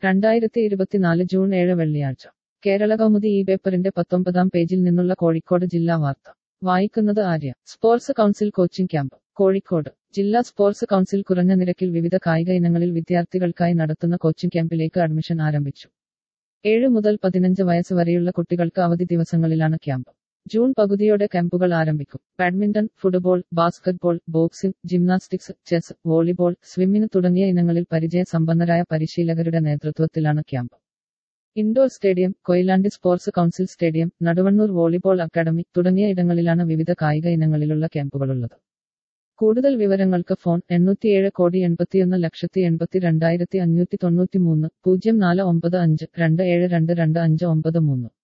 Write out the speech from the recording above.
രണ്ടായിരത്തി ഇരുപത്തിനാല് ജൂൺ ഏഴ് വെള്ളിയാഴ്ച കേരള കൗമുദി ഈ പേപ്പറിന്റെ പത്തൊമ്പതാം പേജിൽ നിന്നുള്ള കോഴിക്കോട് ജില്ലാ വാർത്ത വായിക്കുന്നത് Arya sports council coaching camp Kozhikode ജില്ലാ സ്പോർട്സ് കൗൺസിൽ കുറഞ്ഞ നിരക്കിൽ വിവിധ കായിക ഇനങ്ങളിൽ വിദ്യാർത്ഥികൾക്കായി നടത്തുന്ന കോച്ചിംഗ് ക്യാമ്പിലേക്ക് അഡ്മിഷൻ ആരംഭിച്ചു ഏഴ് മുതൽ പതിനഞ്ച് വയസ്സ് വരെയുള്ള കുട്ടികൾക്ക് അവധി ദിവസങ്ങളിലാണ് ക്യാമ്പ് ജൂൺ പകുതിയോടെ ക്യാമ്പുകൾ ആരംഭിക്കും badminton football basketball boxing gymnastics chess volleyball swimming തുടങ്ങിയ ഇനങ്ങളിൽ പരിചയസമ്പന്നരായ പരിശീലകരുടെ നേതൃത്വത്തിലാണ് camp indoor stadium Koyilandy sports council stadium Naduvannur volleyball academy തുടങ്ങിയ ഇടങ്ങളിലാണ് വിവിധ കായിക ഇനങ്ങളിലുള്ള ക്യാമ്പുകളുള്ളത് കൂടുതൽ വിവരങ്ങൾക്ക് ഫോൺ എണ്ണൂറ്റിയേഴ് കോടി എൺപത്തിയൊന്ന് ലക്ഷത്തി എൺപത്തി രണ്ടായിരത്തി അഞ്ഞൂറ്റി തൊണ്ണൂറ്റി മൂന്ന് പൂജ്യം നാല് ഒമ്പത് അഞ്ച് രണ്ട് ഏഴ് രണ്ട് രണ്ട് അഞ്ച് ഒമ്പത് മൂന്ന്